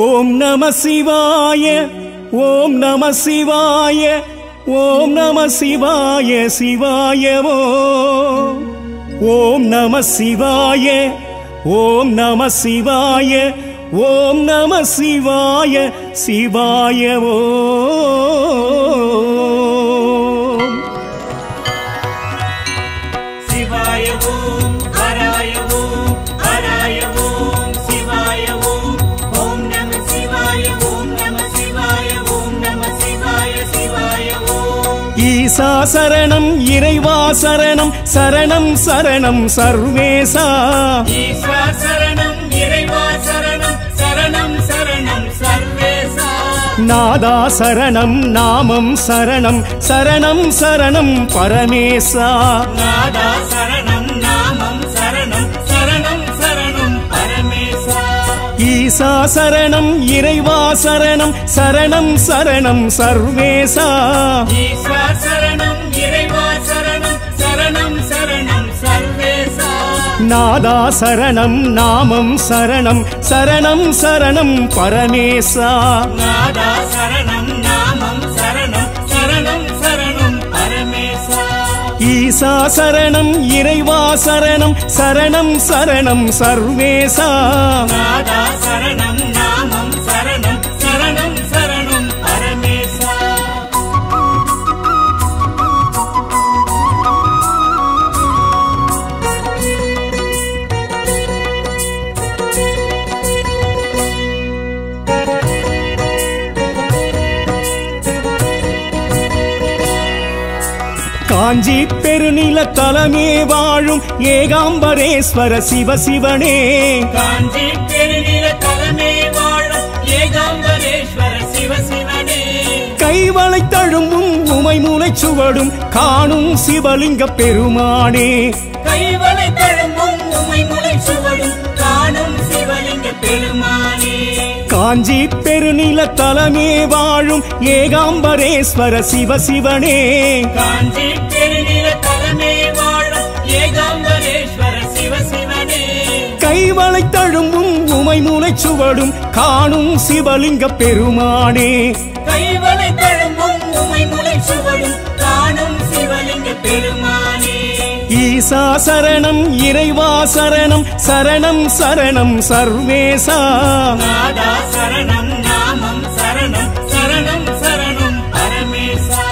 ஓம் நம சிவாய ஓம் நம சிவாய ஓம் நம சிவாய சிவாயவோ ஓம் நம சிவாய ஓம் நம சிவாய ஓம் நம சிவாய சிவாயவோ சிவாய ஓம் ஹராய ஓம் ஹராய ஓம் சிவாய ஓம் ஓம் நம சிவாய ஓம் நம சிவாய ஓம் நம சிவாய சிவாய ஓம் ஈசா சரணம் இறைவா சரணம் சரணம் சரணம் சர்வேசா ஈஸ்வா சரணம் இறைவா சரணம் சரணம் சரணம் சர்வேசா நாதா சரணம் நாமம் சரணம் சரணம் சரணம் பரமேசா நாதா சரணம் நாமம் சரணம் சரணம் சரணம் பரமேசா ஈசா சரணம் இறைவா சரணம் சரணம் சரணம் சர்வேசா ஈஸ்வா சரணம் இறைவா சரணம் சரணம் சரணம் சர்வேசா நாதா சரணம் நாமம் சரணம் சரணம் சரணம் பரமேசா நாதா சரணம் நாமம் சரணம் சரணம் சரணம் பரமேசா ஈசா சரணம் இறைவா சரணம் சரணம் சரணம் சர்வேசா நாதா சரணம் நாமம் சரணம் சரணம் சரணம் பரமேசா காஞ்சி பெருநில தலமே வாழும் ஏகாம்பரேஸ்வர சிவசிவனே காஞ்சி பெருநில தலைமை வாழும் ஏகாம்பரேஸ்வர சிவசிவனே கைவளை தழும்பும் உமை மூலை சுவடும் காணும் சிவலிங்க பெருமானே கைவளை தழும்பும் உமை முளை சுவடும் காணும் சிவலிங்க பெருமானே காஞ்சி பெருநில தலமே வாழும் ஏகாம்பரேஸ்வர சிவசிவனே காஞ்சி பெருநில தலைமை வாழும் ஏகாம்பரேஸ்வர சிவசிவனே கைவளை தழும்பும் உமை மூலை சுவடும் காணும் சிவலிங்க பெருமானே கைவளை தழும்பும் உமை முளை சுவடும் காணும் சிவலிங்க பெருமானே ஈசா சரணம் இறைவா சரணம் சரணம் சரணம் சர்வேசா நாதா சரணம் நாமம் சரணம் சரணம் சரணம் பரமேசா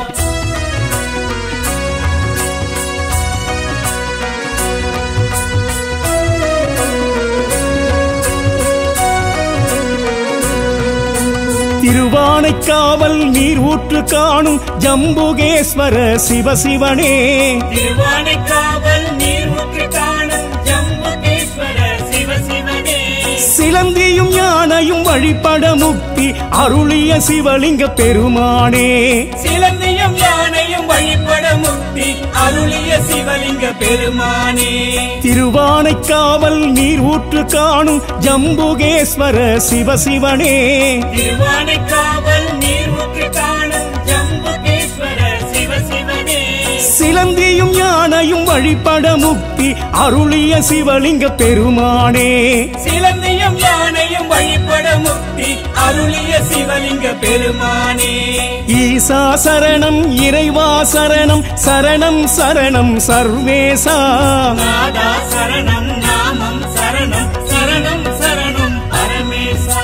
திருவானைக்காவல் நீர் ஊற்று காணும் ஜம்புகேஸ்வர சிவசிவனே திருவானைக்காவல் நீர் ஊற்று காணும் ஜம்புகேஸ்வர சிவசிவனே சிலந்தியும் யானையும் வழிபட முக்தி அருளிய சிவலிங்க பெருமானே சிலந்தியும் யானையும் வழிபட முக்தி அருளிய சிவலிங்க பெருமானே திருவானைக்காவல் நீர் ஊற்று காணும் ஜம்புகேஸ்வர சிவசிவனே திருவானைக்காவல் நீர் ஊற்று காணும் ஜம்புகேஸ்வர சிவசிவனே சிலந்தியும் யானையும் வழிபட முக்தி அருளிய சிவலிங்க பெருமானே சிலந்தியும் யானையும் வழிபட முக்தி அருளிய சிவலிங்க பெருமானே ஈசா சரணம் இறைவா சரணம் சரணம் சரணம் சர்வேசா நாதா சரணம் நாமம் சரணம் சரணம் சரணம் பரமேசா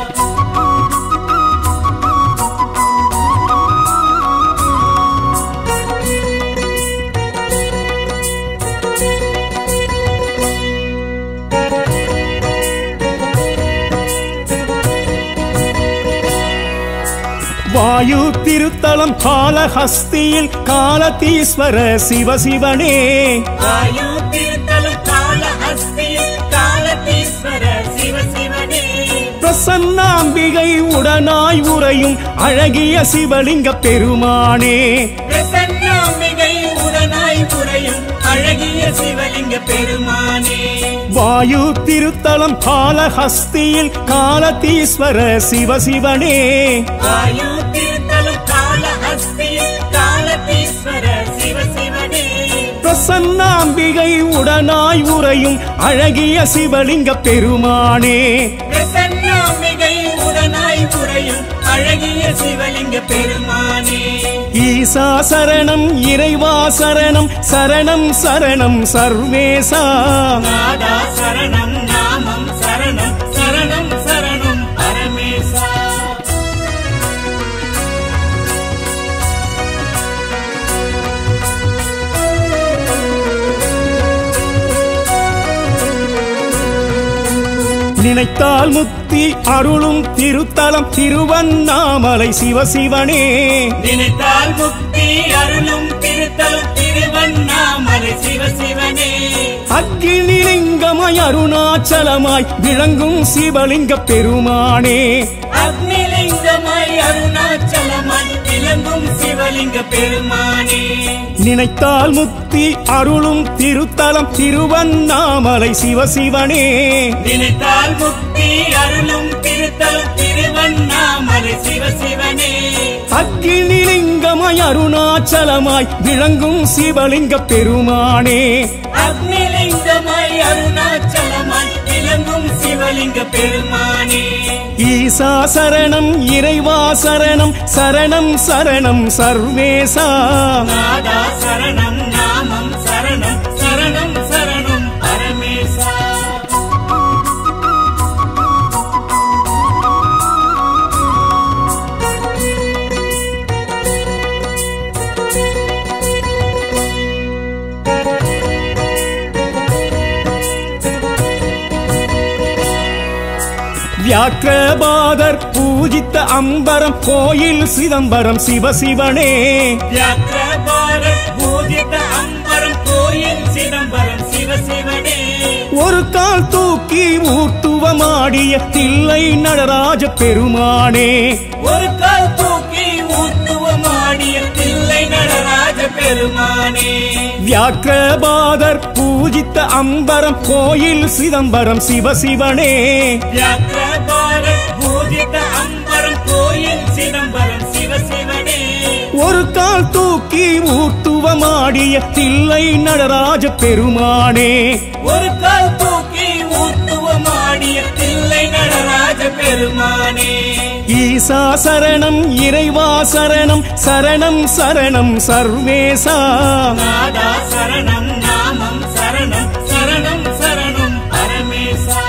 வாயு திருத்தலம் காலஹஸ்தியில் காலதீஸ்வர சிவசிவனே வாயு திருத்தலம் காலஹஸ்தியில் காலதீஸ்வர சிவசிவனே பிரசன்னாம்பிகை உடனாய் உறையும் அழகிய சிவலிங்க பெருமானே பிரசன்னாம்பிகை உடனாய் புரையும் அழகிய சிவலிங்க பெருமானே வாயு திருத்தலம் காலஹஸ்தியில் காலதீஸ்வர சிவசிவனே வாயு திருத்தலம் காலஹஸ்தியில் காலதீஸ்வர சிவசிவனே பிரசன்னாம்பிகை உடனாய் உறையும் அழகிய சிவலிங்க பெருமானே பிரசன்னாம்பிகை அழகிய சிவலிங்க பெருமானே ஈசா சரணம் இறைவா சரணம் சரணம் சரணம் சர்வேசா நாதா சரணம் நாமம் சரணம் சரணம் சரணம் பரமேசா நினைத்தால் முக்தி அருளும் திருத்தலம் திருவண்ணாமலை சிவசிவனே நினைத்தால் முக்தி அருளும் திருத்தலம் திருவண்ணாமலை சிவசிவனே அக்னிலிங்கமாய் அருணாச்சலமாய் விளங்கும் சிவலிங்க பெருமானே அக்னிலிங்கமாய் அருணாச்சலமாய் விளங்கும் சிவலிங்க பெருமானே நினைத்தால் முக்தி அருளும் திருத்தலம் திருவண்ணாமலை சிவசிவனே நினைத்தால் முக்தி அருளும் திருத்தலம் திருவண்ணாமலை சிவசிவனே அக்னிலிங்கமாய் அருணாச்சலமாய் விளங்கும் சிவலிங்க பெருமானே அக்னிலிங்கமாய் அருணாச்சலமாய் விளங்கும் சிவலிங்க பெருமானே ஈசா சரணம் இறைவா சரணம் சரணம் சரணம் சர்வேசா நாதா சரணம் நாமம் சரணம் சரணம் சரணம் பரமேசா வியாக்கிரபாதர் பூஜித்த அம்பரம் கோயில் சிதம்பரம் சிவசிவனே வியாக்கிரபாரத் பூஜித அம்பரம் கோயில் சிதம்பரம் சிவசிவனே ஒரு கால் தூக்கி ஊர்த்துவமாடிய தில்லை நடராஜ பெருமானே ஒரு கால் தூக்கி ஊத்துவமாடிய தில்லை நடராஜ பெருமானே வியாக்கிரபாதர் பூஜித்த அம்பரம் கோயில் சிதம்பரம் சிவசிவனே வியாக்கிரபாரத் பூஜித அம்பரம் கோயில் சிதம்பரம் சிவசிவனே ஒரு கால் தூக்கி ஊர்த்துவமாடிய தில்லை நடராஜ பெருமானே ஒரு கால் தூக்கி ஊத்துவமாடிய தில்லை நடராஜ பெருமானே ஈசா சரணம் இறைவா சரணம் சரணம் சரணம் சர்வேசா நாதா சரணம் நாமம் சரணம் சரணம் சரணம் பரமேசா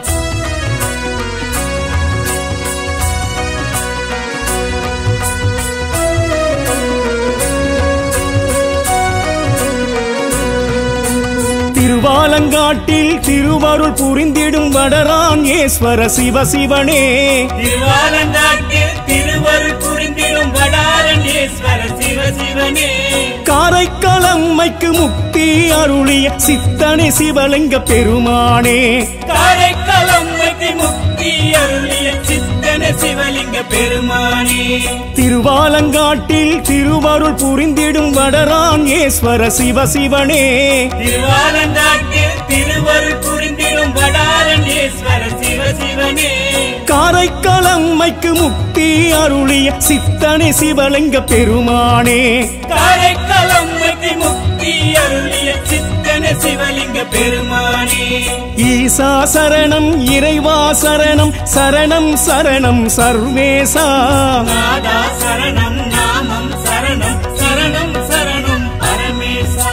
திருவாலங்காட்டில் திருவருள் புரிந்திடும் வடரான் ஈஸ்வர சிவசிவனே திருவாலங்காட்டில் திருவருள் புரிந்திடும் வடாரணேஸ்வர சிவசிவனே காரைக்காலம்மைக்கு முக்தி அருளிய சித்தனை சிவலிங்க பெருமானே காரைக்காலம்மைக்கு முக்தி அருளிய சித்தன சிவலிங்க பெருமானே திருவாலங்காட்டில் திருவருள் புரிந்திடும் வடரான் ஈஸ்வர சிவசிவனே திருவாலங்காட்டில் திருவருள் புரிந்திடும் வடாரணேஸ்வர சிவசிவனே காரைக்காலம்மைக்கு முக்தி அருளிய சித்தனை சிவலிங்க பெருமானே காரைக்காலம்மைக்கு முக்தி அருளிய சித்தன சிவலிங்க பெருமானே ஈசா சரணம் இறைவா சரணம் சரணம் சரணம் சர்வேசா நாதா சரணம் நாமம் சரணம் சரணம் சரணம் பரமேசா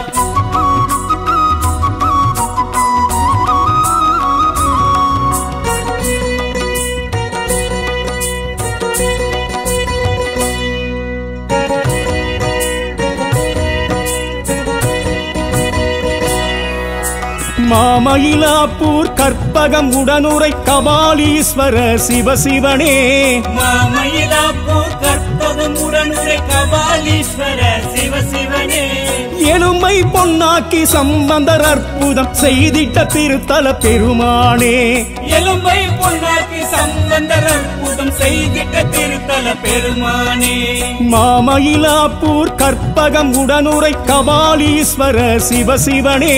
மாமயிலாப்பூர் கற்பகம் உடனுரை கபாலீஸ்வர சிவசிவனே மாமயிலாப்பூர் கற்பகம் உடனுரை கபாலீஸ்வர சிவசிவனே எலும்பை பொன்னாக்கி சம்பந்தர் அற்புதம் செய்திட்ட திருத்தல பெருமானே எலும்பை பொன்னாக்கி சம்பந்தர் அற்புதம் செய்திட்ட திருத்தல பெருமானே மாமயிலாப்பூர் கற்பகம் உடனுரை கபாலீஸ்வர சிவசிவனே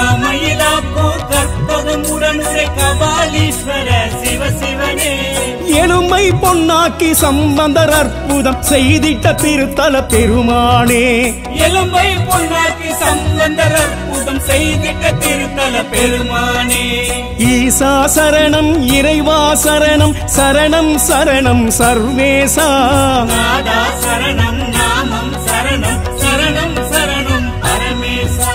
மாமயிலாப்பூர் கற்பகம் உடனுரை கபாலீஸ்வர சிவசிவனே எலும்பை பொன்னாக்கி சம்பந்தர் அற்புதம் செய்திட்ட திருத்தல பெருமானே எலும்பை பொன்னாக்கி சம்பந்தர் அற்புதம் செய்திட்ட திருத்தல பெருமானே ஈசா சரணம் இறைவா சரணம் சரணம் சரணம் சர்வேசா நாதா சரணம் நாமம் சரணம் சரணம் சரணம் பரமேசா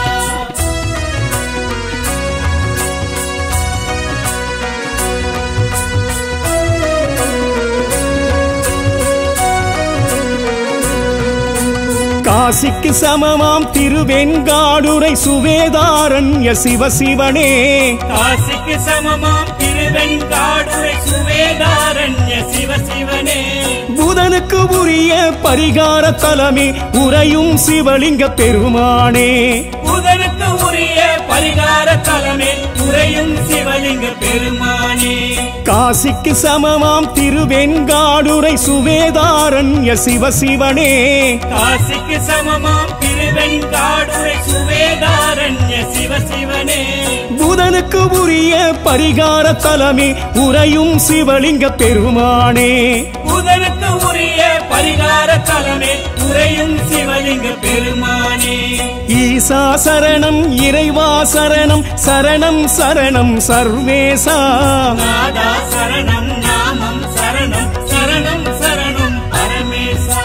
காசிக்கு சமமாம் திருவெண்காடுரை சுவேதாரண்ய சிவசிவனே காசிக்கு சமமாம் திருவெண்காடுரை சுவேதாரண்ய சிவசிவனே புதனுக்கு உரிய பரிகார தலமே உறையும் சிவலிங்க பெருமானே புதனுக்கு உரிய பரிகார தலமே உறையும் சிவலிங்க பெருமானே காசிக்கு சமமாம் திருவெண்காடுரை சுவேதாரண்ய சிவசிவனே காசிக்கு சமமாம் திருவெண்காடுரை சுவேதாரண்ய சிவசிவனே புதனுக்கு உரிய பரிகார தலமே உறையும் சிவலிங்க பெருமானே புதனுக்கு உரிய பரிகார தலமே உறையும் சிவலிங்க பெருமானே ஈசா சரணம் இறைவா சரணம் சரணம் சரணம் சர்வேசா நாதா சரணம் நாமம் சரணம் சரணம் சரணம் பரமேசா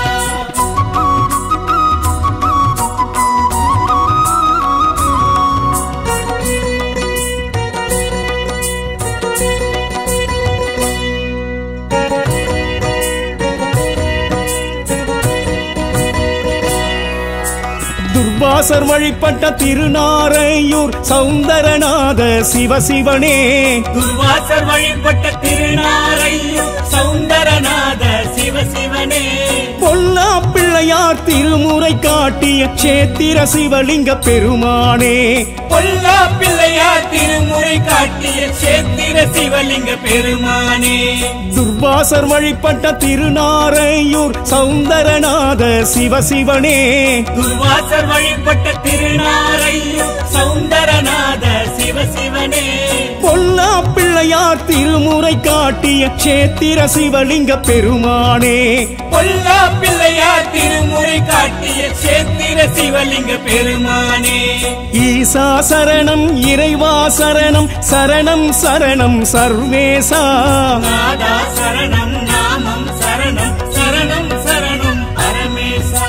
துர்வாசர் வழிபட்ட திருநாரையூர் சௌந்தரநாத சிவசிவனே துர்வாசர் வழிபட்ட திருநாரையும் சௌந்தரநாத சிவசிவனே பொல்லா பிள்ளையார் திருமுறை காட்டிய சேத்திர சிவலிங்க பெருமானே பொல்லா பிள்ளையார் திருமுறை காட்டிய சேத்திர சிவலிங்க பெருமானே துர்வாசர் வழிபட்ட திருநாரையூர் சௌந்தரநாத சிவசிவனே துர்வாசர் வழிபட்ட திருநாரையும் சௌந்தரநாத சிவசிவனே பொல்லா பிள்ளையார் திருமுறை காட்டிய சேத்திர சிவலிங்க பெருமானே பொல்லா பிள்ளையார் திருமுறை காட்டிய சேத்திர சிவலிங்க பெருமானே ஈசா சரணம் இறைவா சரணம் சரணம் சரணம் சர்வேசா நாதா சரணம் நாமம் சரணம் சரணம் சரணம் பரமேசா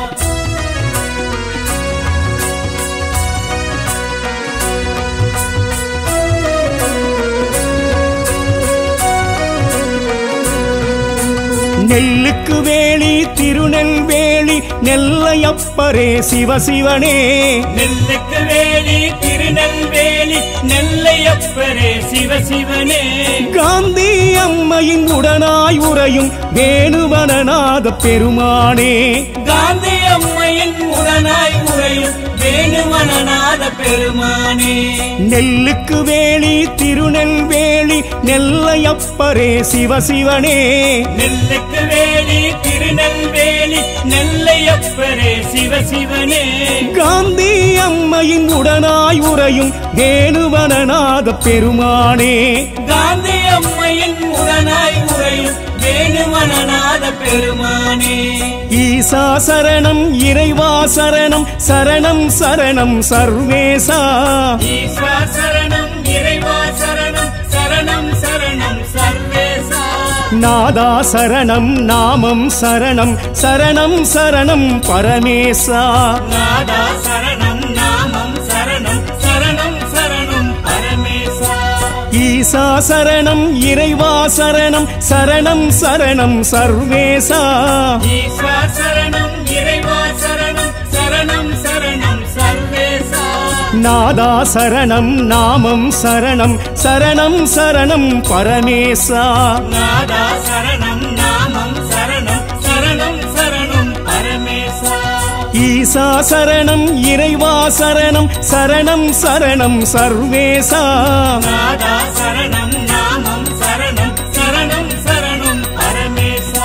நெல்லுக்கு வேலி திருநெல்வேலி நெல்லையப்பரே சிவசிவனே நெல்லுக்கு வேலி திருநெல்வேலி நெல்லையப்பரே சிவசிவனே காந்தி அம்மையின் உடனாய் உறையும் வேணுவனநாத பெருமானே காந்தி அம்மையின் உடனாய் உறையும் வேணுமனநாத பெருமானே நெல்லுக்கு வேலி திருநெல்வேலி நெல்லையப்பரே சிவசிவனே நெல்லுக்கு வேலி திருநெல்வேலி நெல்லையப்பரே சிவசிவனே காந்தி அம்மையின் உடனாய் உறையும் வேணுவனநாத பெருமானே காந்தி அம்மையின் உடனாய் உறையும் வேணுமனநாத பெருமானே ஈசா சரணம் இறைவா சரணம் சரணம் சரணம் சர்வேசா ஈஸ்வர சரணம் இறைவா சரணம் சரணம் சரணம் சர்வேசா நாதா சரணம் நாமம் சரணம் சரணம் சரணம் பரமேசா நாதா சரணம் நாமம் சரணம் சரணம் சரணம் பரமேசா ஈசா சரணம் இறைவா சரணம் சரணம் சரணம் சர்வேசா ஈஸ்வர சரணம் இறைவா சரணம் சரணம் சரணம் சர்வேசா நாதா சரணம் நாமம் சரணம் சரணம் சரணம் பரமேசா நாதா சரணம் நாமம் சரணம் சரணம் சரணம் பரமேசா ஈசா சரணம் இறைவா சரணம் சரணம் சரணம் சர்வேசா நாதா சரணம் நாமம் சரணம் சரணம் சரணம் பரமேசா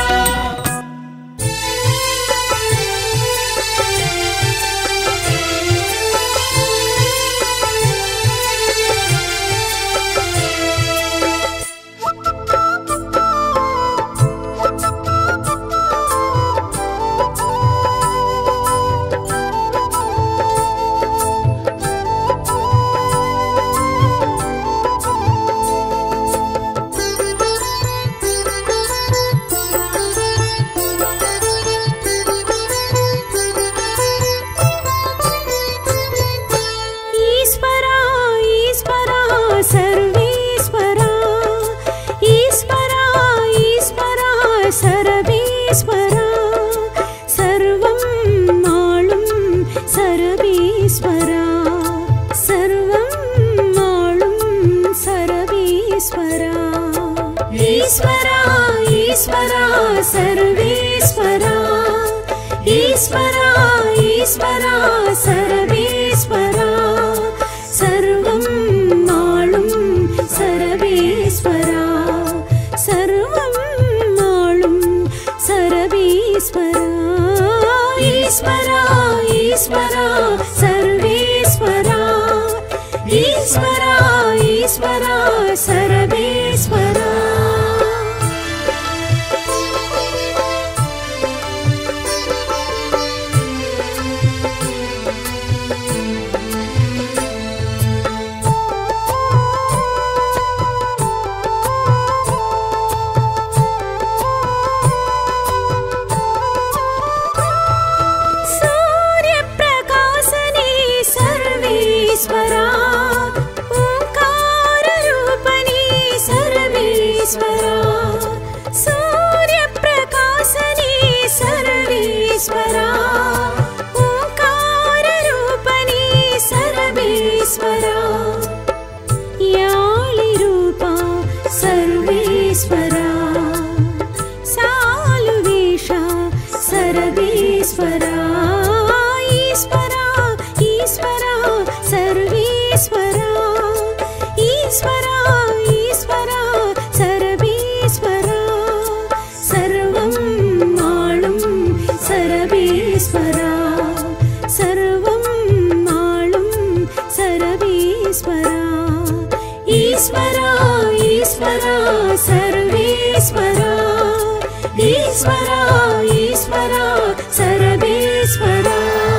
ஈஸ்வரா சர்வம் ஆளும் சரவீஸ்வரா ஈஸ்வரா ஈஸ்வரா சர்வேஸ்வரா ஈஸ்வரா ஈஸ்வரா சரவேஸ்வரா சர்வம் ஆளும் சரவேஸ்வரா சர்வம் ஆளும் சரவேஸ்வரா ஈஸ்வரா ஈஸ்வரா சர்வேஸ்வரா ஈஸ்வரா ஈஸ்வரா சரவேஸ்வரா सूर्यप्रकाशने सर्वेश्वरा ओङ्काररूपणे सर्वेश्वरा सूर्यप्रकाशने सर्वेश्वरा ओङ्काररूपणे सर्वेश्वरा याळिरूपा सर्वेश्वरा सालुवेश सर्वेश्वरा ईश्वरा ईश्वरा सर्वेश्वरा ईश्वरा ईश्वरा सर्वेश्वरा सर्वं माळुं सर्वेश्वरा सर्वं माळुं सर्वेश्वरा ईश्वरा ईश्वरा सर्वेश्वरा ईश्वरा ईश्वरा सर्वेश्वरा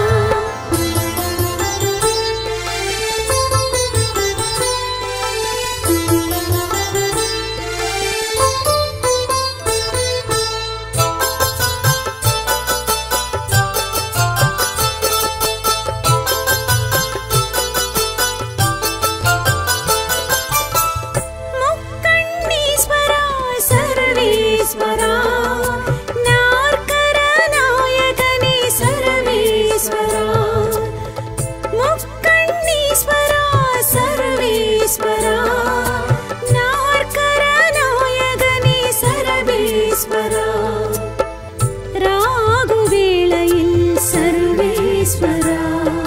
मुक्कण्णीश्वरा सर्वेश्वरा नार्करनायकने सर्वेश्वरा मुक्कण्णीश्वरा सर्वेश्वरा नार्करनायकने सर्वेश्वरा ராகுவேளையில் சர்வேஸ்வரா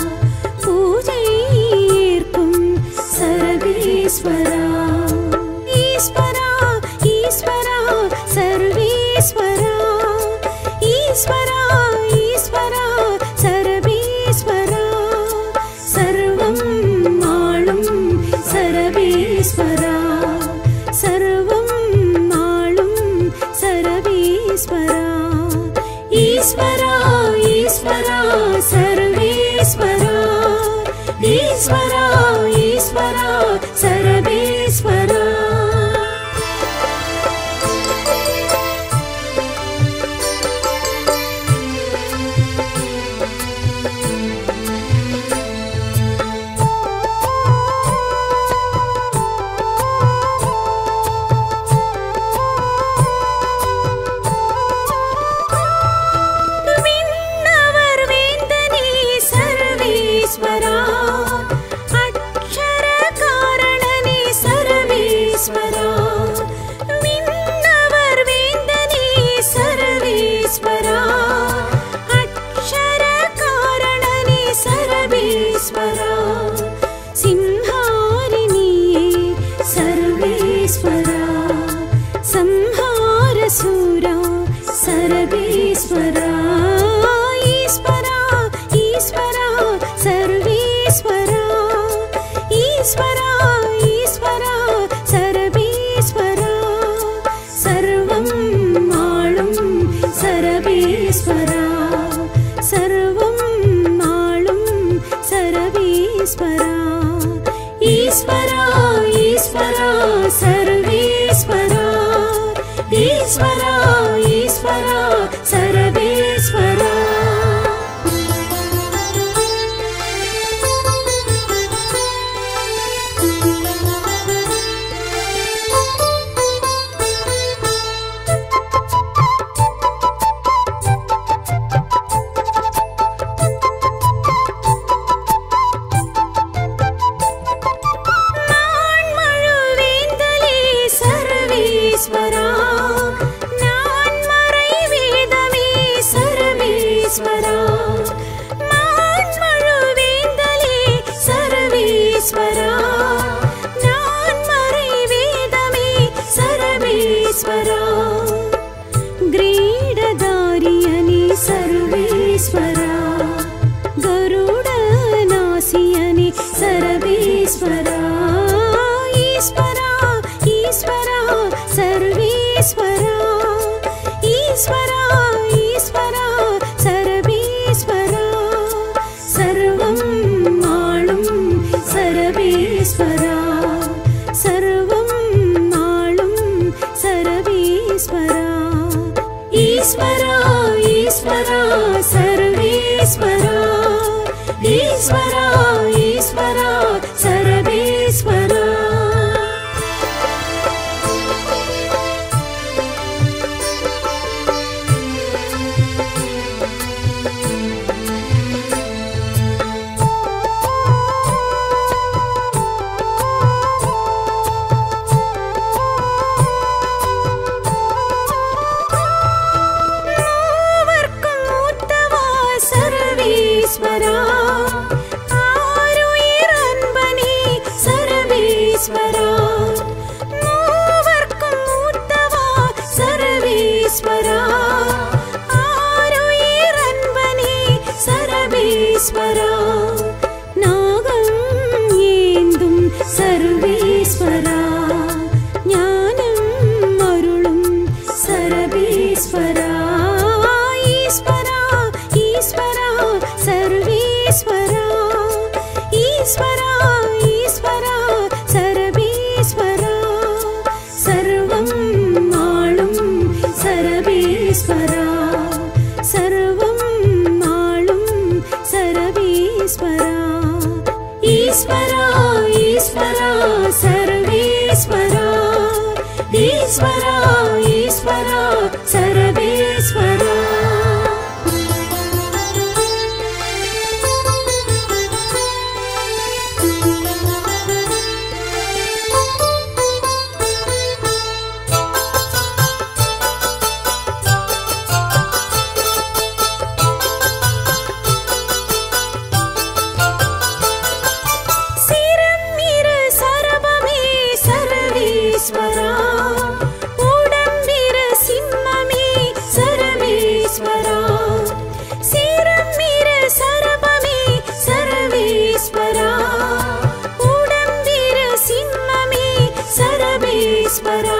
பூஜையேற்கும் சர்வேஸ்வரா ஈஸ்வரா ஈஸ்வரா சர்வேஸ்வரா ஈஸ்வரா ஈஸ்வரா சர்வேஸ்வரா சர்வம் ஆளும் சரவேஸ்வரா சர்வம் ஆளும் சரவேஸ்வரா ஈஸ்வரா ஈஸ்வரா சர்வேஸ்வரா ஈஸ்வரா ஈஸ்வரா சரவேஸ்வரா விண்ணவர் வேந்தனே சர்வேஸ்வரா அக்ஷர காரணனே சர்வேஸ்வரா விண்ணவர் வேந்தனே சர்வேஸ்வரா அக்ஷர காரணனே சர்வேஸ்வரா சிம்ஹாரிணியே சர்வேஸ்வரா संहारसूरा सर्वेश्वरा ईश्वरा ईश्वरा सर्वेश्वरा ईश्वरा ईश्वरा सर्वेश्वरा सर्वं माळुं सर्वेश्वरा सर्वं माळुं सर्वेश्वरा ईश्वरा ईश्वरा सर्वेश्वरा ईश्वरा ईश्वरा सर्वेश्वरा சர்வேஸ்வரா கருடநாசியனே சர்வேஸ்வரா ஈஸ்வரா ஈஸ்வரா சர்வேஸ்வரா ஈஸ்வரா ஈஸ்வரா சர்வேஸ்வரா சர்வம் ஆளும் சர்வேஸ்வரா சர்வம் ஆளும் சர்வேஸ்வரா ஈஸ்வரா ஈஸ்வரா சர்வேஸ்வரா ஈஸ்வரா ஈஸ்வரா சர்வேஸ்வரா மூவர்க்கும் மூத்தவா சர்வேஸ்வரா ஆருயிர் அன்பனே சர்வேஸ்வரா மூவர்க்கும் மூத்தவா சர்வேஸ்வரா ஆருயிர் அன்பனே சர்வேஸ்வரா நாகம் ஏந்தும் சர்வேஸ்வரா ஞானம் அருளும் சர்வேஸ்வரா ஈஸ்வரா ஈஸ்வரா சர்வேஸ்வரா ஈஸ்வரா ஈஸ்வரா சர்வேஸ்வரா சர்வம் ஆளும் சர்வேஸ்வரா சர்வம் ஆளும் சர்வேஸ்வரா ஈஸ்வரா ஈஸ்வரா சர்வேஸ்வரா ஈஸ்வரா ஈஸ்வரா சர்வேஸ்வரா சிரம் இரு சரபமே சர்வேஸ்வரா உடம்பிரு சிம்மமே சர்வேஸ்வரா சிரம் இரு சரபமே சர்வேஸ்வரா உடம்பிரு சிம்மமே சர்வேஸ்வரா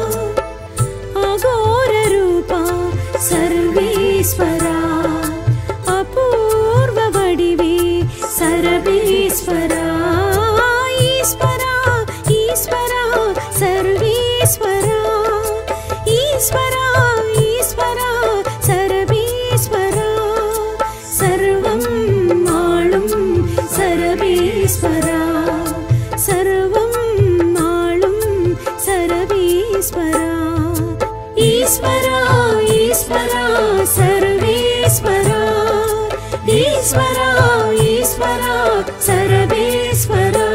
அகோர ரூபா சர்வேஸ்வரா அபூர்வ வடிவே சர்வேஸ்வரா ஈஸ்வரா ஈஸ்வரா சர்வேஸ்வரா ஈஸ்வரா ஈஸ்வரா சர்வேஸ்வரா சர்வம் ஆளும் சர்வேஸ்வரா சர்வம் ஆளும் சர்வேஸ்வரா ஈஸ்வரா ஈஸ்வரா சர்வேஸ்வரா ஈஸ்வரா ஈஸ்வரா சர்வேஸ்வரா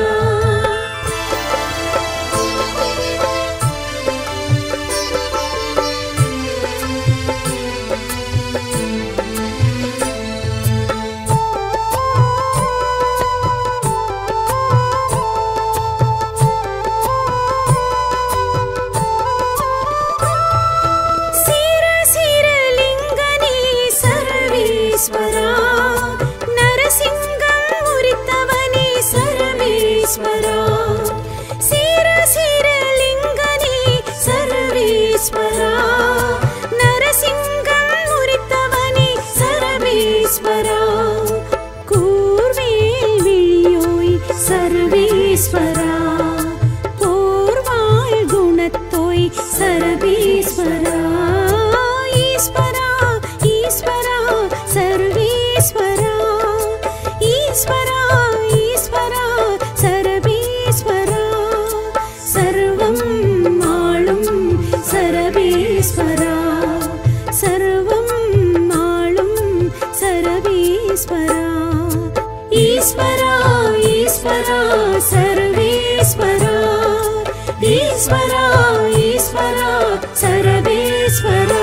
சிர சிர லிங்கனே சர்வேஸ்வரா நரசிங்கம் உரித்தவனே சர்வேஸ்வரா சிர சிர லிங்கனே சர்வேஸ்வரா நரசிங்கம் உரித்தவனே சர்வேஸ்வரா கூர்வேல் விழியோய் சர்வேஸ்வரா போர்வாள் குணத்தோய் சர்வேஸ்வரா ஈஸ்வரா ஈஸ்வரா சர்வேஸ்வரா ஈஸ்வரா ஈஸ்வரா சர்வேஸ்வரா சர்வம் ஆளும் சர்வேஸ்வரா சர்வம் ஆளும் சர்வேஸ்வரா ஈஸ்வரா ஈஸ்வரா சர்வேஸ்வரா ஈஸ்வரா ஈஸ்வரா சர்வேஸ்வரா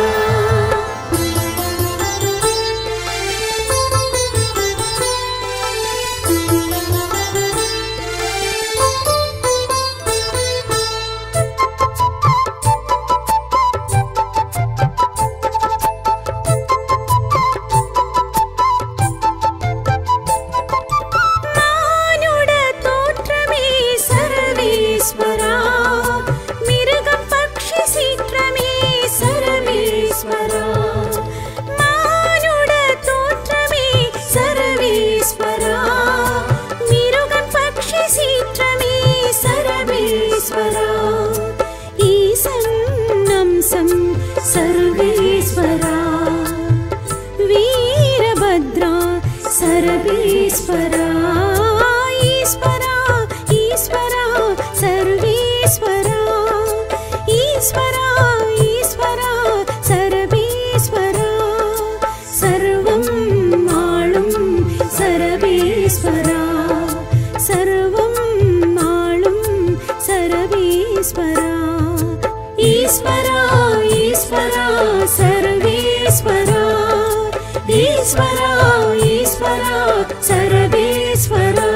சரபீஸ்வரா ஈஸ்வரா ஈஸ்வரா சர்வேஸ்வரா ஈஸ்வரா ஈஸ்வரா சரபீஸ்வரா சர்வம் ஆளும் சரபீஸ்வரா சர்வம் ஆளும் சரபீஸ்வரா ஈஸ்வரா ஈஸ்வரா சர்வேஸ்வரா ஈஸ்வரா ஈஸ்வரா சரவேஸ்வரா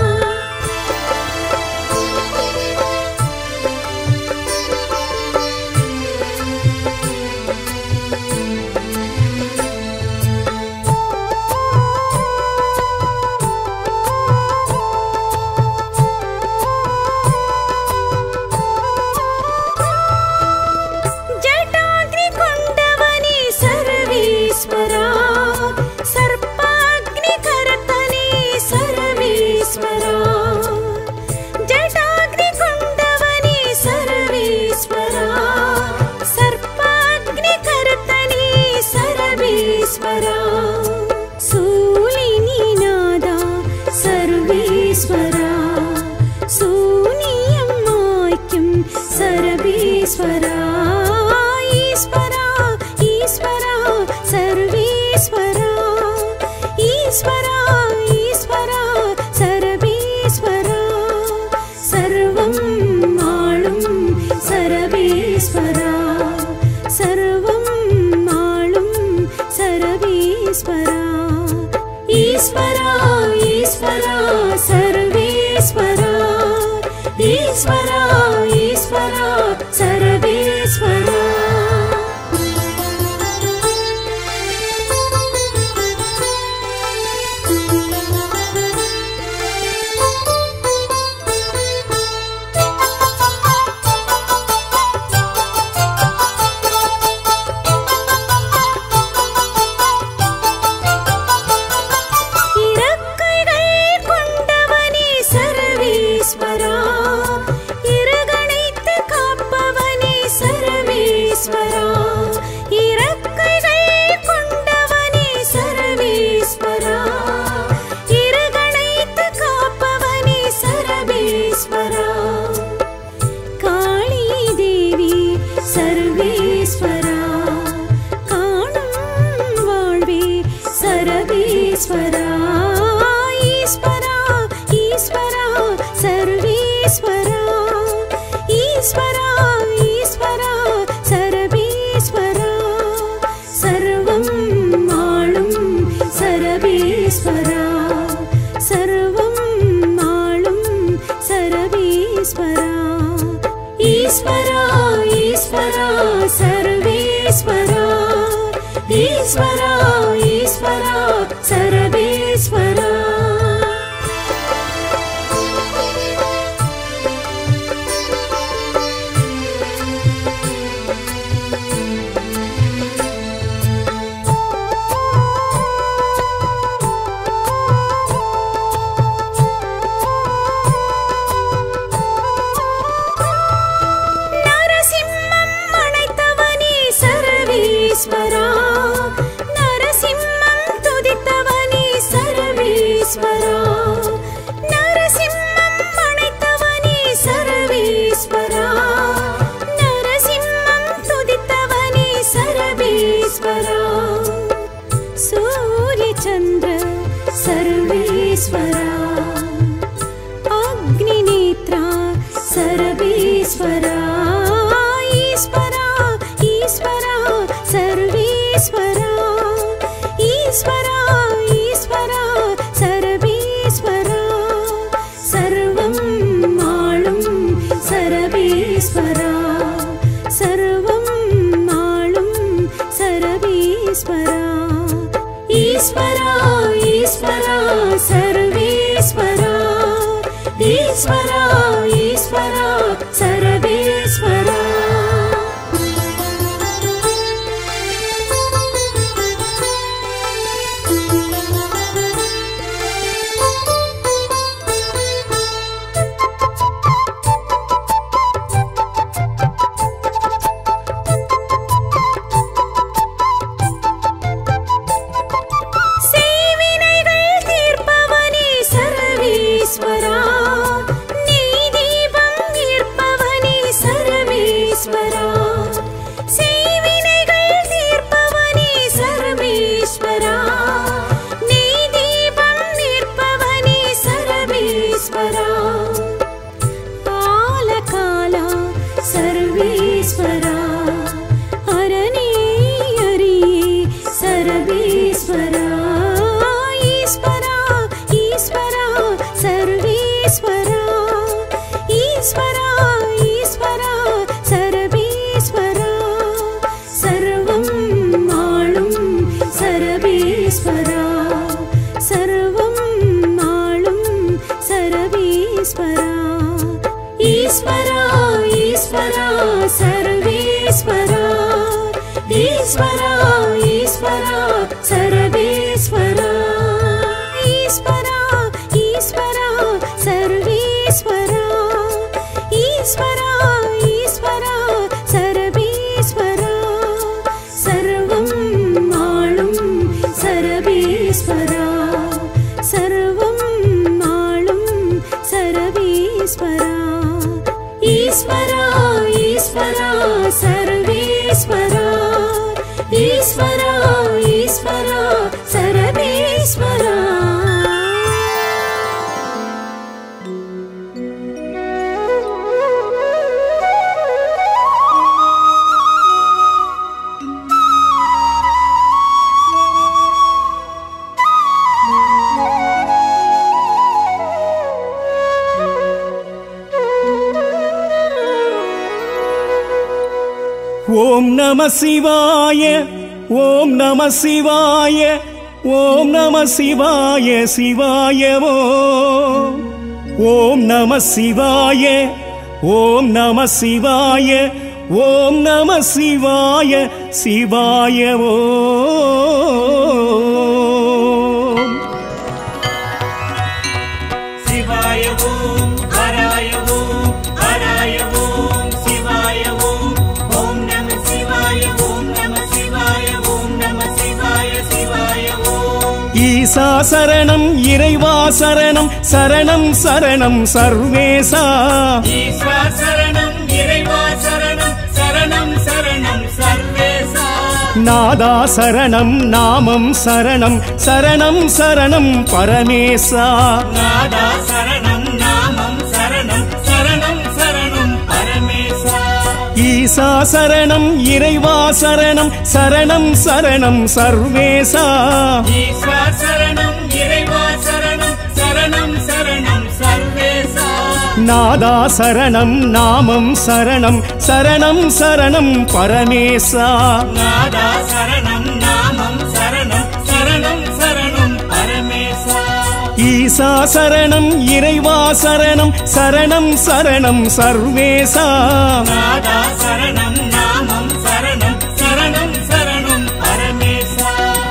ஜட்டாக்னி கொண்டவனே சர்வேஸ்வரா சர்ப்பாக்னி கரத்தனே சர்வேஸ்வரா ஜட்டாக்னி கொண்டவனே சர்வேஸ்வரா சர்ப்பாக்னி கரத்தனே சர்வேஸ்வரா சூலினி நாதா சர்வேஸ்வரா சூனியம் மாய்க்கும் சரபீஸ்வரா ஈஸ்வரா ஈஸ்வரா சர்வேஸ்வரா ஈஸ்வரா ஈஸ்வரா சரபீஸ்வரா சர்வம் ஆளும் சரபீஸ்வரா சர்வம் ஆளும் சரபீஸ்வரா ஈஸ்வரா ஈஸ்வரா சர்வேஸ்வரா ஈஸ்வரா ஈஸ்வரா சரவேஸ்வரா இறக்கைகள் கொண்டவனே சர்வேஸ்வரா இருகணைத்து காப்பவனே சர்வேஸ்வரா இறக்கைகள் கொண்டவனே சர்வேஸ்வரா இருகணைத்து காப்பவனே சர்வேஸ்வரா காளி தேவி சர்வேஸ்வரா காணும் வாழ்வே சரவேஸ்வரா ஈஸ்வரா ஈஸ்வரா சர்வேஸ்வரா ஈஸ்வரா ஈஸ்வரா சரவேஸ்வரா சர்வம் ஆளும் சரவேஸ்வரா சர்வம் ஆளும் சரவேஸ்வரா ஈஸ்வரா ஈஸ்வரா சர்வேஸ்வரா ஈஸ்வரா ஈஸ்வரா சரவேஸ்வரா நரசிம்மம் அணைத்தவனே சர்வேஸ்வரா நரசிம்மம் துதித்தவனே சர்வேஸ்வரா நரசிம்மம் அணைத்தவனே சர்வேஸ்வரா நரசிம்மம் துதித்தவனே சர்வேஸ்வரா சூரிய சந்திர சர்வேஸ்வரா अग्निनेत्रा सर्वेश्वरा ईश्वरा ईश्वरा सर्वेश्वरा ईश्वरा ईश्वरा सर्वेश्वरा सर्वं आळुं सर्वेश्वरा सर्वं आळुं सर्वेश्वरा ईश्वरा ईश्वरा सर्वेश्वरा ஈஸ்வரா ஈஸ்வரா சரவேஸ்வரா செய்வினைகள் ஓம் நம சிவாய ஓம் நம சிவாய ஓம் நம சிவாய சிவாயவோ ஓம் நம சிவாய ஓம் நம சிவாய ஓம் நம சிவாய சிவாயவோ சிவாய ஓம் ஹராய ஓம் ஹராய ஓம் சிவாய ஓம் ஓம் நம சிவாய ஓம் நம சிவாய ஓம் நம சிவாய சிவாய ஓம் ஈசா சரணம் இறைவா சரணம் சரணம் சரணம் சர்வேசா ஈஸ்வா சரணம் இறைவா சரணம் சரணம் சரணம் சர்வேசா நாதா சரணம் நாமம் சரணம் சரணம் சரணம் பரமேசா நாதா சரணம் நாமம் சரணம் சரணம் சரணம் பரமேசா ஈசா சரணம் இறைவா சரணம் சரணம் சரணம் சர்வேசா ஈஸ்வா சரணம் இறைவா சரணம் சரணம் சரணம் சர்வேசா நாதா சரணம் நாமம் சரணம் சரணம் சரணம் பரமேசா நாதா சரணம் நாமம் சரணம் சரணம் சரணம் பரமேசா ஈசா சரணம் இறைவா சரணம் சரணம் சரணம் சர்வேசா நாதா சரணம் நாமம் சரணம் சரணம் சரணம் பரமேசா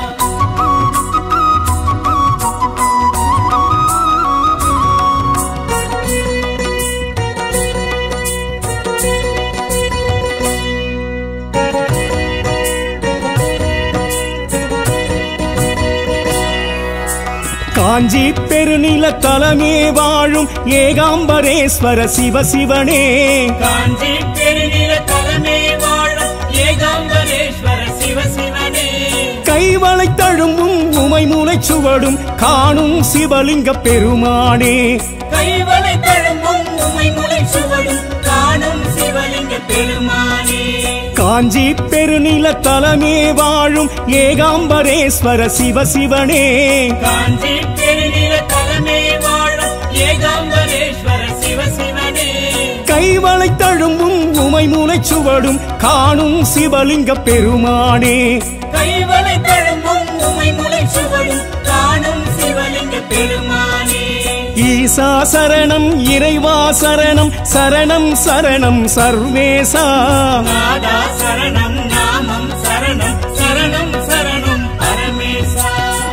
காஞ்சி பெருநில தலமே வாழும் ஏகாம்பரேஸ்வர சிவசிவனே காஞ்சி பெருநில தலைமை வாழும் ஏகாம்பரேஸ்வர சிவசிவனே கைவளை தழும்பும் உமை மூளைச் சுவடும் காணும் சிவலிங்க பெருமானே கைவளை தழும்பும் உமை முளை சுவடும் காணும் சிவலிங்க பெருமானே காஞ்சி பெருநில தலமே வாழும் ஏகாம்பரேஸ்வர சிவசிவனே காஞ்சி பெருநில தலைமை வாழும் ஏகாம்பரேஸ்வர சிவசிவனே கைவளை தழும்பும் உமை மூளைச் சுவடும் காணும் சிவலிங்க பெருமானே கைவளை தழும்பும் உமை முளை சுவடும் காணும் சிவலிங்க பெருமானே ஈசா சரணம் இறைவா சரணம் சரணம் சரணம் சர்வேசா நாதா சரணம் நாமம் சரணம் சரணம் சரணம் பரமேசா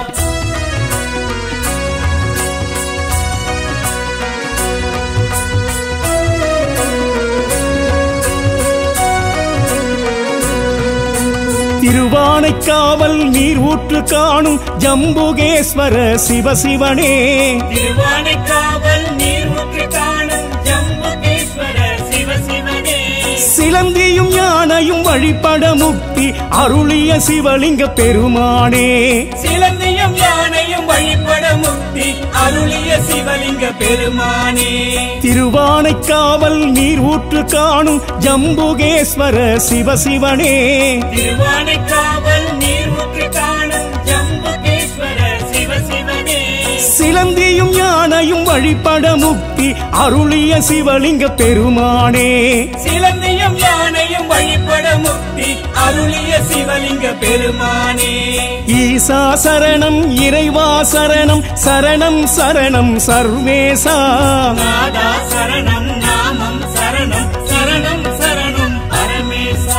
திருவானைக்காவல் நீர் ஊற்று காணும் ஜம்புகேஸ்வர சிவசிவனே திருவானைக்காவல் நீர் ஊற்று காணும் ஜம்புகேஸ்வர சிவசிவனே சிலந்தியும் யானையும் வழிபட முக்தி அருளிய சிவலிங்க பெருமானே சிலந்தியும் யானையும் வழிபட முக்தி அருளிய சிவலிங்க பெருமானே திருவானைக்காவல் நீர் ஊற்று காணும் ஜம்புகேஸ்வர சிவசிவனே திருவானைக்காவல் நீர் ஊற்று காணும் ஜம்புகேஸ்வர சிவசிவனே சிலந்தியும் யானையும் வழிபட முக்தி அருளிய சிவலிங்க பெருமானே சிலந்தியும் யானையும் வழிபட முக்தி அருளிய சிவலிங்க பெருமானே ஈசா சரணம் இறைவா சரணம் சரணம் சரணம் சர்வேசா நாதா சரணம் நாமம் சரணம் சரணம் சரணம் பரமேசா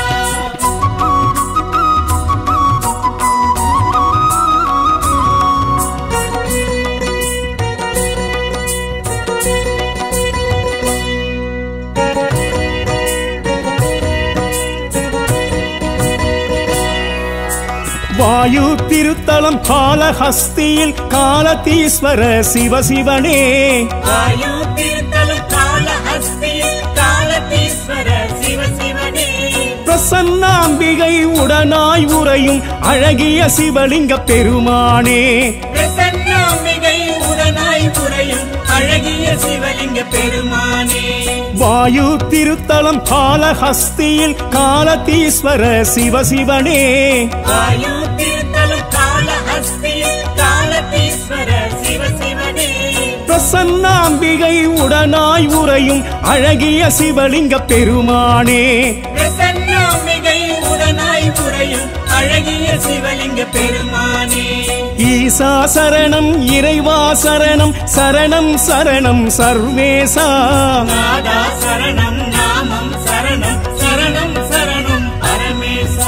வாயு திருத்தலம் காலஹஸ்தியில் காலதீஸ்வர சிவசிவனே வாயு திருத்தலம் கால ஹஸ்தியில் காலதீஸ்வர சிவசிவனே பிரசன்னாம்பிகை உடனாய் உறையும் அழகிய சிவலிங்க பெருமானே பிரசன்னாம்பிகை உடனாய் புரையும் அழகிய சிவலிங்க பெருமானே வாயு திருத்தலம் காலஹஸ்தியில் காலதீஸ்வர சிவசிவனே வாயு திருத்தலம் கால ஹஸ்தியில் காலதீஸ்வர சிவசிவனே பிரசன்னாம்பிகை உடனாய் உறையும் அழகிய சிவலிங்க பெருமானே பிரசன்னாம்பிகை உறையும் அழகிய சிவலிங்க பெருமானே ஈசா சரணம் இறைவா சரணம் சரணம் சரணம் சர்வேசா நாதா சரணம் நாமம் சரணம் சரணம் சரணம் பரமேசா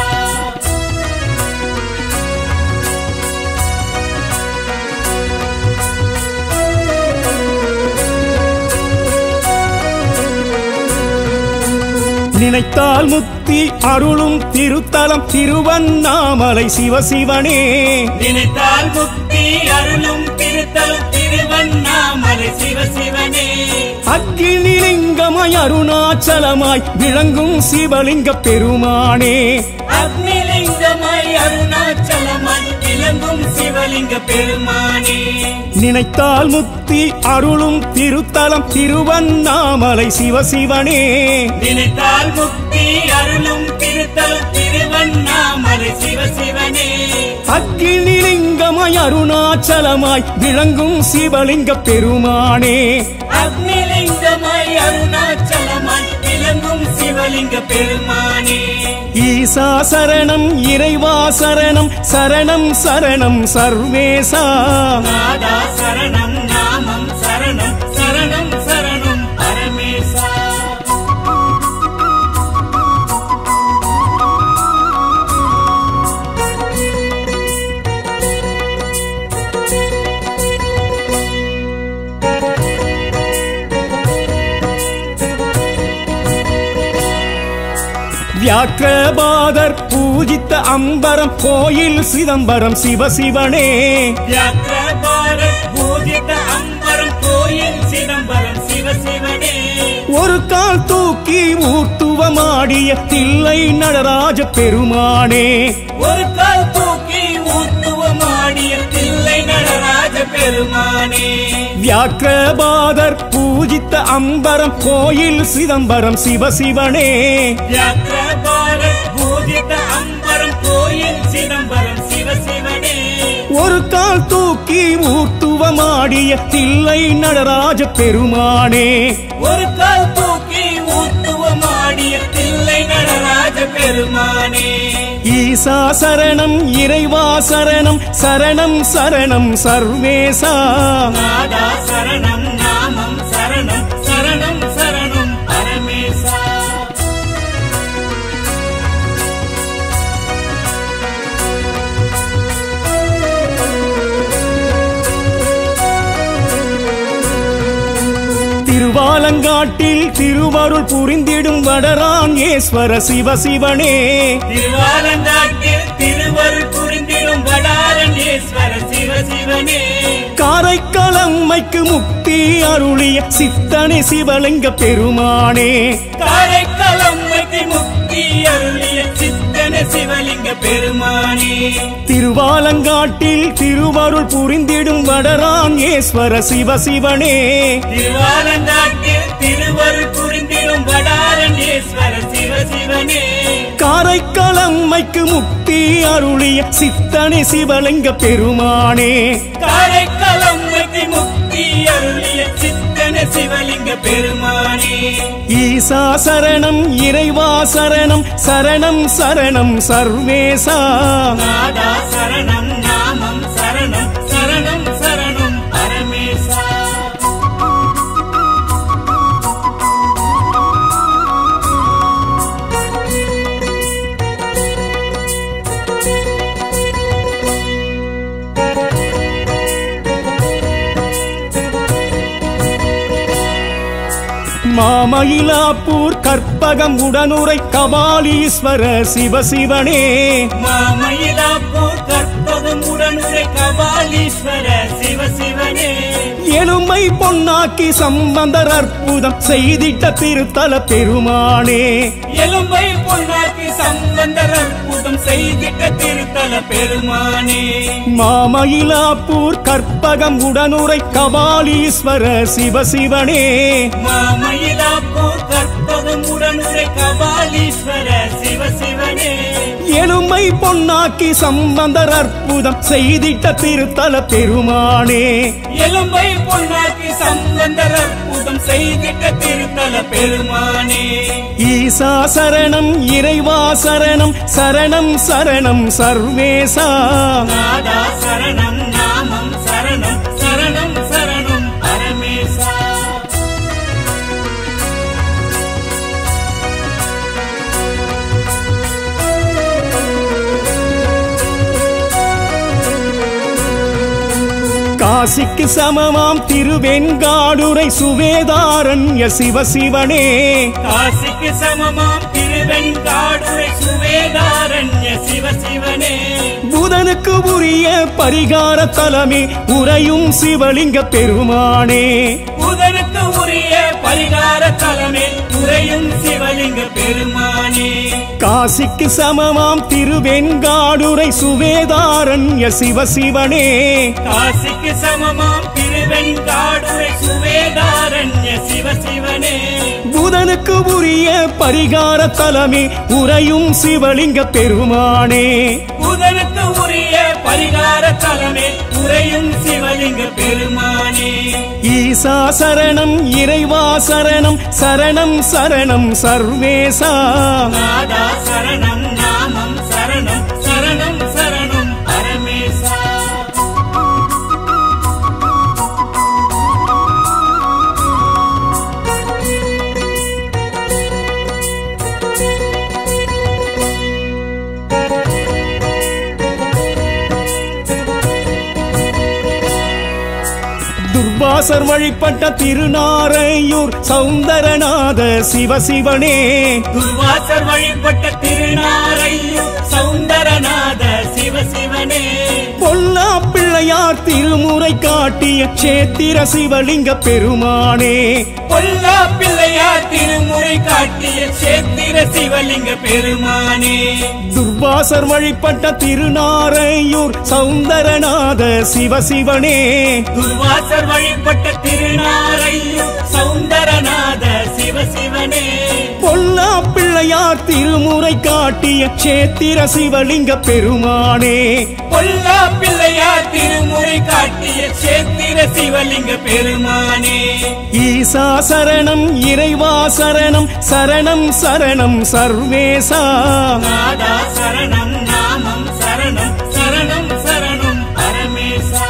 நினைத்தால் முத்தி அருளும் திருத்தலம் திருவண்ணாமலை சிவசிவனே நினைத்தால் முக்தி அருளும் திருத்தலம் திருவண்ணாமலை சிவசிவனே அக்னிலிங்கமாய் அருணாச்சலமாய் விளங்கும் சிவலிங்க பெருமானே அக்னிலிங்கமாய் அருணாச்சலமாய் விளங்கும் சிவலிங்க பெருமானே நினைத்தால் முத்தி அருளும் திருத்தலம் திருவண்ணாமலை சிவசிவனே நினைத்தால் முக்தி அருளும் திருத்தலம் திருவண்ணாமலை சிவசிவனே அக்னிலிங்கமாய் அருணாச்சலமாய் விளங்கும் சிவலிங்க பெருமானே அக்னிலிங்கமாய் அருணாச்சலமாய் விளங்கும் சிவலிங்க பெருமானே ஈசா சரணம் இறைவா சரணம் சரணம் சரணம் சர்வேசா நாதா சரணம் நாமம் சரணம் சரணம் சரணம் பரமேசா வியாக்கிரபாதர் பூஜித்த அம்பரம் கோயில் சிதம்பரம் சிவசிவனே வியாக்கிரபாரத் பூஜித அம்பரம் கோயில் சிதம்பரம் சிவசிவனே ஒரு கால் தூக்கி ஊர்த்துவமாடிய தில்லை நடராஜ பெருமானே ஒரு கால் தூக்கி ஊத்துவமாடிய தில்லை நடராஜ பெருமானே வியாக்கிரபாதர் பூஜித்த அம்பரம் கோயில் சிதம்பரம் சிவசிவனே வியாக்கிரபாரத் பூஜித அம்பரம் கோயில் சிதம்பரம் சிவசிவனே ஒரு கால் தூக்கி ஊர்த்துவமாடிய தில்லை நடராஜ பெருமானே ஒரு கால் தூக்கி ஊத்துவமாடிய தில்லை நடராஜ பெருமானே ஈசா சரணம் இறைவா சரணம் சரணம் சரணம் சர்வேசா நாதா சரணம் நாமம் சரணம் சரணம் சரணம் பரமேசா திருவாலங்காட்டில் திருவருள் புரிந்திடும் வடராங்கேஸ்வர சிவசிவனே திருவாலங்காட்டில் திருவருள் புரிந்திடும் வடாரண்யேஸ்வர சிவசிவனே காரைக்காலம்மைக்கு முக்தி அருளிய சித்தனை சிவலிங்க பெருமானே காரைக்காலம்மைக்கு முக்தி அருளிய சித்தன சிவலிங்க பெருமானே திருவாலங்காட்டில் திருவருள் புரிந்திடும் வடராங்கேஸ்வர சிவசிவனே திருவாலங்காட்டில் திருவருள் புரிந்திடும் வடாரண்யேஸ்வர சிவசிவனே காரைக்காலம்மைக்கு முக்தி அருளிய சித்தனை சிவலிங்க பெருமானே காரைக்காலம்மைக்கு முக்தி அருளிய சித்தன சிவலிங்க பெருமானே ஈசா சரணம் இறைவா சரணம் சரணம் சரணம் சர்வேசா நாதா சரணம் நாமம் சரணம் சரணம் சரணம் பரமேசா மாமயிலாப்பூர் கற்பகம் உடனுரை கபாலீஸ்வர சிவசிவனே மாமயிலாப்பூர் கற்பகம் உடனுரை கபாலீஸ்வர சிவசிவனே எலும்பை பொன்னாக்கி சம்பந்தர் அற்புதம் செய்திட்ட திருத்தல பெருமானே எலும்பை பொன்னாக்கி சம்பந்தர் அற்புதம் செய்திட்ட திருத்தல பெருமானே மாமயிலாப்பூர் கற்பகம் உடனுரை கபாலீஸ்வர சிவசிவனே மாமயிலாப்பூர் கற்பகம் உடனுரை கபாலீஸ்வர சிவ சிவனே எலும்பை பொன்னாக்கி சம்பந்தர் அற்புதம் செய்திட்ட திருத்தல பெருமானே எலும்பை பொன்னாக்கி சம்பந்தர் அற்புதம் செய்திட்ட திருத்தல பெருமானே ஈசா சரணம் இறைவா சரணம் சரணம் சரணம் சர்வேசா நாதா சரணம் நாமம் சரணம் சரணம் சரணம் பரமேசா காசிக்கு சமமாம் திருவெண்காடுரை சுவேதாரண்ய சிவசிவனே காசிக்கு சமமாம் திருவெண்காடுரை சுவேதாரண்ய சிவ சிவனே புதனுக்கு உரிய பரிகார தலமே உறையும் சிவலிங்க பெருமானே புதனுக்கு உரிய பரிகார தலமே உறையும் சிவலிங்க பெருமானே காசிக்கு சமமாம் திருவெண்காடுரை சுவேதாரண்ய சிவசிவனே காசிக்கு சமமாம் திருவெண்காடுரை சுவேதாரண்ய சிவ சிவனே புதனுக்கு உரிய பரிகார தலமே உறையும் சிவலிங்க பெருமானே புதனுக்கு உரிய பரிகார தலமே உறையும் சிவலிங்க பெருமானே ஈசா சரணம் இறைவா சரணம் சரணம் சரணம் சர்வேசா நாதா சரணம் நாமம் சரணம் சரணம் சரணம் பரமேசா துர்வாசர் வழிபட்ட திருநாரையூர் சௌந்தரநாத சிவசிவனே துர்வாசர் வழிபட்ட திருநாரையும் சௌந்தரநாத சிவ சிவனே பொல்லா பிள்ளையார் திருமுறை காட்டிய சேத்திர சிவலிங்க பெருமானே பொல்லா பிள்ளையார் திருமுறை காட்டிய சேத்திர சிவலிங்க பெருமானே துர்வாசர் வழிபட்ட திருநாரையூர் சௌந்தரநாத சிவசிவனே துர்வாசர் வழிபட்ட திருநாரையும் சௌந்தரநாத சிவ சிவனே பொல்லா பிள்ளையார் திருமுறை காட்டிய சேத்திர சிவலிங்க பெருமானே பொல்லா பிள்ளையார் திருமுறை காட்டிய சேத்திர சிவலிங்க பெருமானே ஈசா சரணம் இறைவா சரணம் சரணம் சரணம் சர்வேசா நாதா சரணம் நாமம் சரணம் சரணம் சரணம் பரமேசா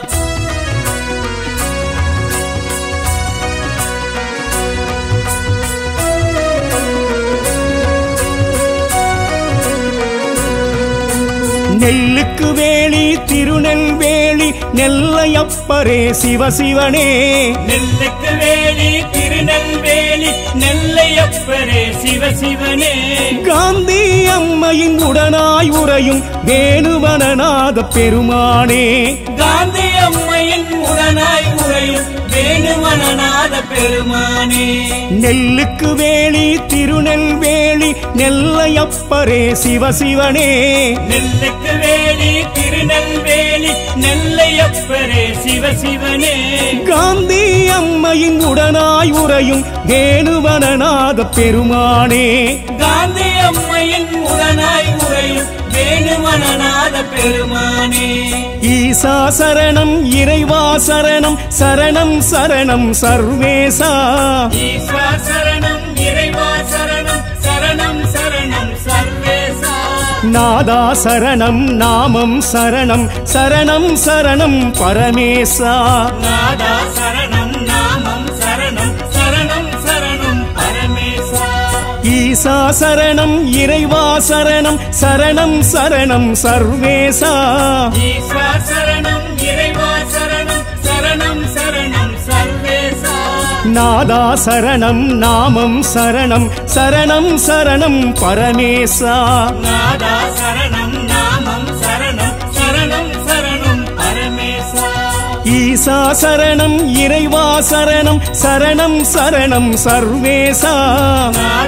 நெல்லுக்கு வேலி திருநெல்வேலி நெல்லையப்பரே சிவசிவனே நெல்லுக்கு வேலி திருநெல்வேலி நெல்லையப்பரே சிவ சிவனே காந்தி அம்மையின் உடனாய் உறையும் வேணுவனநாத பெருமானே காந்தி அம்மையின் உடனாய் உறையும் வேணுமனநாத பெருமானே நெல்லுக்கு வேலி திருநெல்வேலி நெல்லையப்பரே சிவசிவனே நெல்லுக்கு வேலி திருநெல்வேலி நெல்லையப்பரே சிவ சிவனே காந்தி அம்மையின் உடனாய் உறையும் வேணுவனநாத பெருமானே காந்தி அம்மையின் உடனாய் உறையும் வேணுமனநாத பெருமானே ஈசா சரணம் இறைவா சரணம் சரணம் சரணம் சர்வேசா ஈஸ்வர சரணம் இறைவா சரணம் சரணம் சரணம் சர்வேசா நாதா சரணம் நாமம் சரணம் சரணம் சரணம் பரமேசா நாதா சரணம் நாமம் சரணம் சரணம் சரணம் பரமேசா ஈசா சரணம் இறைவா சரணம் சரணம் சரணம் சர்வேசா ஈஸ்வர சரணம் இறைவா சரணம் சரணம் சரணம் சர்வேசா நாதா சரணம் நாமம் சரணம் சரணம் சரணம் பரமேசா நாதா சரணம் நாமம் சரணம் சரணம் சரணம் பரமேசா ஈசா சரணம் இறைவா சரணம் சரணம் சரணம் சர்வேசா நாதா